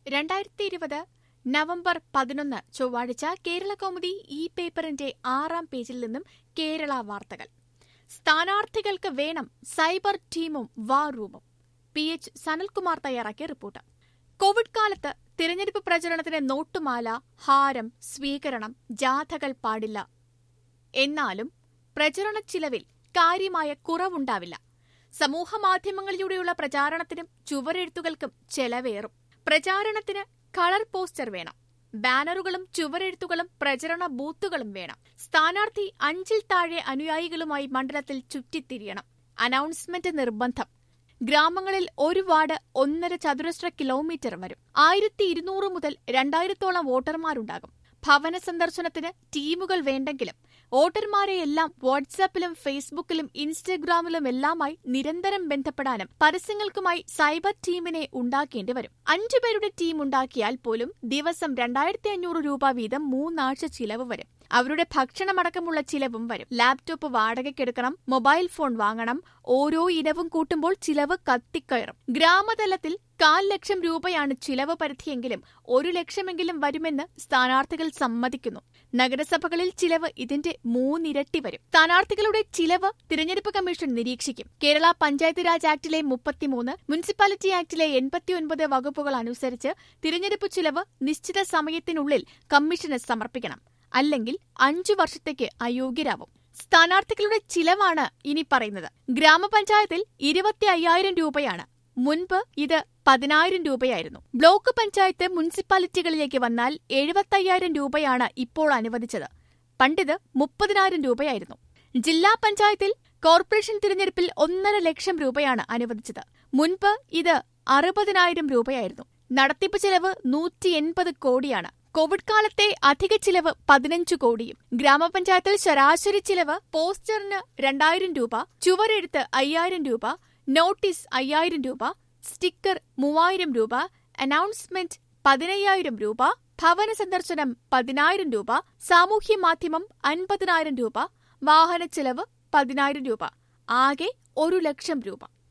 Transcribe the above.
രണ്ടായിരത്തി ഇരുപത് നവംബർ പതിനൊന്ന് ചൊവ്വാഴ്ച കേരള കൗമുദി ഈ പേപ്പറിന്റെ ആറാം പേജിൽ നിന്നും കേരള വാർത്തകൾ സ്ഥാനാർത്ഥികൾക്ക് വേണം സൈബർ ടീമും വാർ റൂമും പി എച്ച് സനൽകുമാർ തയ്യാറാക്കിയ റിപ്പോർട്ട് കോവിഡ് കാലത്ത് തിരഞ്ഞെടുപ്പ് പ്രചരണത്തിന് നോട്ടുമാല ഹാരം സ്വീകരണം ജാഥകൾ പാടില്ല എന്നാലും പ്രചരണ ചിലവിൽ കാര്യമായ കുറവുണ്ടാവില്ല സമൂഹമാധ്യമങ്ങളിലൂടെയുള്ള പ്രചാരണത്തിനും ചുവരെഴുത്തുകൾക്കും ചെലവേറും പ്രചാരണത്തിന് കളർ പോസ്റ്റർ വേണം ബാനറുകളും ചുവരെഴുത്തുകളും പ്രചരണ ബൂത്തുകളും വേണം സ്ഥാനാർത്ഥി അഞ്ചിൽ താഴെ അനുയായികളുമായി മണ്ഡലത്തിൽ ചുറ്റിത്തിരിയണം അനൗൺസ്മെന്റ് നിർബന്ധം ഗ്രാമങ്ങളിൽ ഒരു വാർഡ് ഒന്നര ചതുരശ്ര കിലോമീറ്റർ വരും ആയിരത്തി ഇരുന്നൂറ് മുതൽ രണ്ടായിരത്തോളം വോട്ടർമാരുണ്ടാകും ഭവന സന്ദർശനത്തിന് ടീമുകൾ വേണ്ടെങ്കിലും വോട്ടർമാരെയെല്ലാം വാട്സാപ്പിലും ഫേസ്ബുക്കിലും ഇൻസ്റ്റഗ്രാമിലും എല്ലാമായി നിരന്തരം ബന്ധപ്പെടാനും പരസ്യങ്ങൾക്കുമായി സൈബർ ടീമിനെ ഉണ്ടാക്കേണ്ടി വരും അഞ്ചുപേരുടെ ടീം ഉണ്ടാക്കിയാൽ പോലും ദിവസം രണ്ടായിരത്തി അഞ്ഞൂറ് രൂപ വീതം മൂന്നാഴ്ച ചിലവ് വരും അവരുടെ ഭക്ഷണമടക്കമുള്ള ചിലവും വരും ലാപ്ടോപ്പ് വാടകയ്ക്കെടുക്കണം മൊബൈൽ ഫോൺ വാങ്ങണം ഓരോ ഇനവും കൂട്ടുമ്പോൾ ചിലവ് കത്തിക്കയറും ഗ്രാമതലത്തിൽ കാൽ ലക്ഷം രൂപയാണ് ചിലവ് പരിധിയെങ്കിലും ഒരു ലക്ഷമെങ്കിലും വരുമെന്ന് സ്ഥാനാർത്ഥികൾ സമ്മതിക്കുന്നു നഗരസഭകളിൽ ചിലവ് ഇതിന്റെ മൂന്നിരട്ടി വരും സ്ഥാനാർത്ഥികളുടെ ചിലവ് തിരഞ്ഞെടുപ്പ് കമ്മീഷൻ നിരീക്ഷിക്കും കേരള പഞ്ചായത്ത് രാജ് ആക്ടിലെ മുപ്പത്തിമൂന്ന് മുനിസിപ്പാലിറ്റി ആക്ടിലെ എൺപത്തിയൊൻപത് വകുപ്പുകൾ അനുസരിച്ച് തിരഞ്ഞെടുപ്പ് ചിലവ് നിശ്ചിത സമയത്തിനുള്ളിൽ കമ്മീഷന് സമർപ്പിക്കണം അല്ലെങ്കിൽ അഞ്ചു വർഷത്തേക്ക് അയോഗ്യരാവും സ്ഥാനാർത്ഥികളുടെ ചിലവാണ് ഇനി പറയുന്നത് ഗ്രാമപഞ്ചായത്തിൽ ഇരുപത്തി അയ്യായിരം രൂപയാണ് മുൻപ് ഇത് പതിനായിരം രൂപയായിരുന്നു ബ്ലോക്ക് പഞ്ചായത്ത് മുനിസിപ്പാലിറ്റികളിലേക്ക് വന്നാൽ എഴുപത്തയ്യായിരം രൂപയാണ് ഇപ്പോൾ അനുവദിച്ചത് പണ്ടിത് മുപ്പതിനായിരം രൂപയായിരുന്നു ജില്ലാ പഞ്ചായത്തിൽ കോർപ്പറേഷൻ തിരഞ്ഞെടുപ്പിൽ ഒന്നര ലക്ഷം രൂപയാണ് അനുവദിച്ചത് മുൻപ് ഇത് അറുപതിനായിരം രൂപയായിരുന്നു നടത്തിപ്പ് ചെലവ് നൂറ്റി എൺപത് കോടിയാണ് കോവിഡ് കാലത്തെ അധിക ചിലവ് പതിനഞ്ച് കോടിയും ഗ്രാമപഞ്ചായത്തിൽ ശരാശരി ചിലവ് പോസ്റ്ററിന് രണ്ടായിരം രൂപ ചുവരെഴുത്ത് അയ്യായിരം രൂപ നോട്ടീസ് അയ്യായിരം രൂപ സ്റ്റിക്കർ മൂവായിരം രൂപ അനൗൺസ്മെന്റ് പതിനയ്യായിരം രൂപ ഭവന സന്ദർശനം പതിനായിരം രൂപ സാമൂഹ്യ മാധ്യമം അൻപതിനായിരം രൂപ വാഹന ചെലവ് പതിനായിരം രൂപ ആകെ ഒരു ലക്ഷം രൂപ